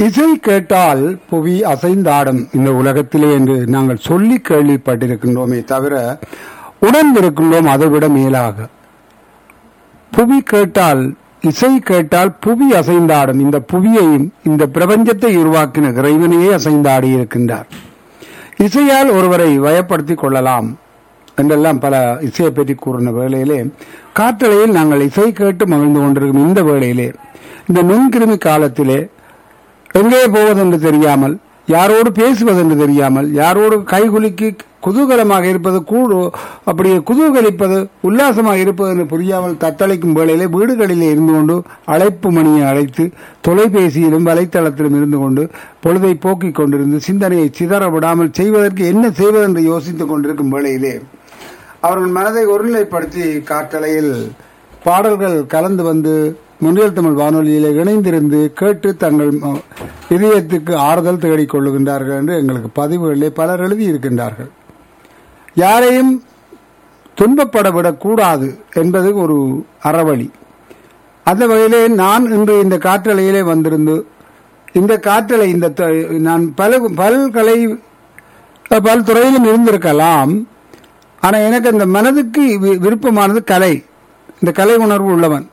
இசை கேட்டால் புவி அசைந்தாடும் இந்த உலகத்திலே என்று நாங்கள் சொல்லி கேள்விப்பட்டிருக்கின்றோமே தவிர உணர்ந்திருக்கின்றோம் அதைவிட மேலாக புவி கேட்டால் இசை கேட்டால் புவி அசைந்தாடும் இந்த புவியையும் இந்த பிரபஞ்சத்தை உருவாக்கின இறைவனையே அசைந்தாடி இருக்கின்றார் இசையால் ஒருவரை வயப்படுத்திக் கொள்ளலாம் என்றெல்லாம் பல இசையை பற்றி கூறின வேளையிலே காற்றலையில் நாங்கள் இசை கேட்டு மகிழ்ந்து கொண்டிருக்கும் இந்த வேளையிலே இந்த நுண்கிருமி காலத்திலே எங்கே போவதென்று தெரியாமல் யாரோடு பேசுவதென்று தெரியாமல் யாரோடு கைகுலுக்கி குதூகலமாக இருப்பது கூடு அப்படியே குதூகலிப்பது உல்லாசமாக இருப்பது என்று புரியாமல் தத்தளிக்கும் வேளையிலே வீடுகளிலே இருந்து கொண்டு அழைப்பு மணியை அழைத்து தொலைபேசியிலும் வலைத்தளத்திலும் இருந்து கொண்டு பொழுதை போக்கிக் கொண்டிருந்து சிந்தனையை சிதற விடாமல் செய்வதற்கு என்ன செய்வதென்று யோசித்துக் கொண்டிருக்கும் வேளையிலே அவர்கள் மனதை ஒருநிலைப்படுத்தி காற்றலையில் பாடல்கள் கலந்து வந்து முன்னில் தமிழ் வானொலியிலே இணைந்திருந்து கேட்டு தங்கள் ம- இதயத்துக்கு ஆறுதல் தேடிக் கொள்ளுகின்றார்கள் என்று எங்களுக்கு பதிவுகளிலே பலர் எழுதியிருக்கின்றார்கள் யாரையும் துன்பப்பட விடக்கூடாது என்பது ஒரு அறவழி அந்த வகையிலே நான் இன்று இந்த காற்றலையிலே வந்திருந்து இந்த காற்றலை இந்த த- நான் பல பல்கலை பல் துறையிலும் இருந்திருக்கலாம் ஆனா எனக்கு அந்த மனதுக்கு வி- விருப்பமானது கலை இந்த கலை உணர்வு உள்ளவன்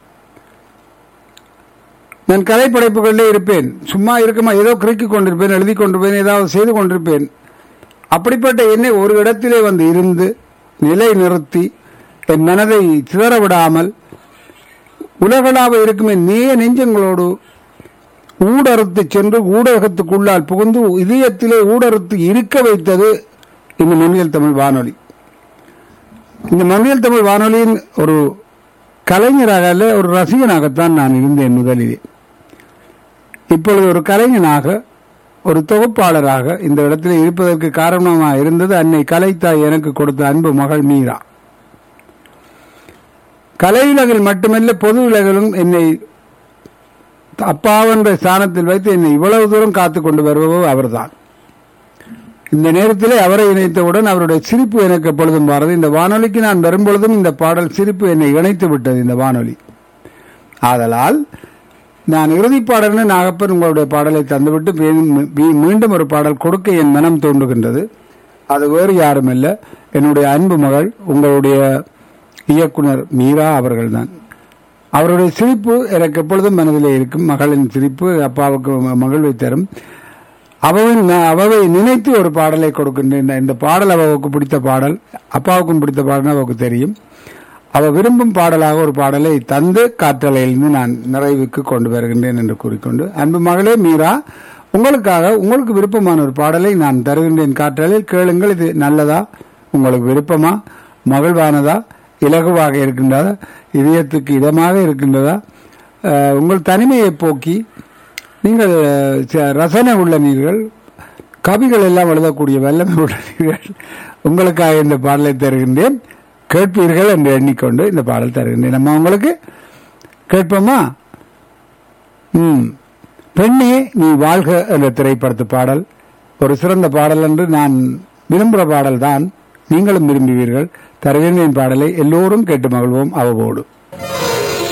நான் கலை படைப்புகளிலே இருப்பேன் சும்மா இருக்குமா ஏதோ கிறுக்கிக் கொண்டிருப்பேன் எழுதி கொண்டிருப்பேன் ஏதாவது செய்து கொண்டிருப்பேன் அப்படிப்பட்ட என்னை ஒரு இடத்திலே வந்து இருந்து நிலை நிறுத்தி என் மனதை சிதற விடாமல் உலகளாவ இருக்கும் என் நேய நெஞ்சங்களோடு ஊடறுத்து சென்று ஊடகத்துக்குள்ளால் புகுந்து இதயத்திலே ஊடறுத்து இருக்க வைத்தது இந்த மண்ணியல் தமிழ் வானொலி இந்த மண்ணியல் தமிழ் வானொலியின் ஒரு கலைஞராக அல்ல ஒரு ரசிகனாகத்தான் நான் இருந்தேன் முதலிலே இப்பொழுது ஒரு கலைஞனாக ஒரு தொகுப்பாளராக இந்த இடத்துல இருப்பதற்கு காரணமாக இருந்தது அன்னை கலைத்தாய் எனக்கு கொடுத்த அன்பு மகள் மீரா கலையுலகில் மட்டுமல்ல பொது உலகிலும் என்னை அப்பாவென்ற ஸ்தானத்தில் வைத்து என்னை இவ்வளவு தூரம் காத்து கொண்டு வருபவர் அவர்தான் இந்த நேரத்திலே அவரை இணைத்தவுடன் அவருடைய சிரிப்பு எனக்கு எப்பொழுதும் வாரது இந்த வானொலிக்கு நான் வரும்பொழுதும் இந்த பாடல் சிரிப்பு என்னை இணைத்து விட்டது இந்த வானொலி ஆதலால் நான் இறுதிப் பாடல்னு நாகப்பன் உங்களுடைய பாடலை தந்துவிட்டு மீ- மீ- மீண்டும் ஒரு பாடல் கொடுக்க என் மனம் தோன்றுகின்றது அது வேறு யாரும் இல்லை என்னுடைய அன்பு மகள் உங்களுடைய இயக்குனர் மீரா அவர்கள்தான் அவருடைய சிரிப்பு எனக்கு எப்பொழுதும் மனதிலே இருக்கும் மகளின் சிரிப்பு அப்பாவுக்கு ம- மகிழ்வை தரும் அவவின் அவவை நினைத்து ஒரு பாடலை கொடுக்கின்றேன் இந்த- இந்த பாடல் அவவுக்கு பிடித்த பாடல் அப்பாவுக்கும் பிடித்த பாடல் அவவுக்கு தெரியும் அவ விரும்பும் பாடலாக ஒரு பாடலை தந்து காற்றலையிலிருந்து நான் நிறைவுக்கு கொண்டு வருகின்றேன் என்று கூறிக்கொண்டு அன்பு மகளே மீரா உங்களுக்காக உங்களுக்கு விருப்பமான ஒரு பாடலை நான் தருகின்றேன் காற்றலையில் கேளுங்கள் இது நல்லதா உங்களுக்கு விருப்பமா மகிழ்வானதா இலகுவாக இருக்கின்றதா இதயத்துக்கு இதமாக இருக்கின்றதா அஹ், உங்கள் தனிமையை போக்கி நீங்கள் அஹ், ச- ரசனை உள்ள நீர்கள் கவிகள் எல்லாம் எழுதக்கூடிய வல்லமை உள்ள நீர்கள் உங்களுக்காக இந்த பாடலை தருகின்றேன் கேட்பீர்கள் என்று எண்ணிக்கொண்டு இந்த பாடல் தருகின்றேன் நம்ம உங்களுக்கு கேட்போமா ம் பெண்ணே நீ வாழ்க என்ற திரைப்படத்து பாடல் ஒரு சிறந்த பாடல் என்று நான் விரும்புகிற பாடல் தான் நீங்களும் விரும்புவீர்கள் தருகின்றேன் பாடலை எல்லோரும் கேட்டு மகிழ்வோம் அவவோடு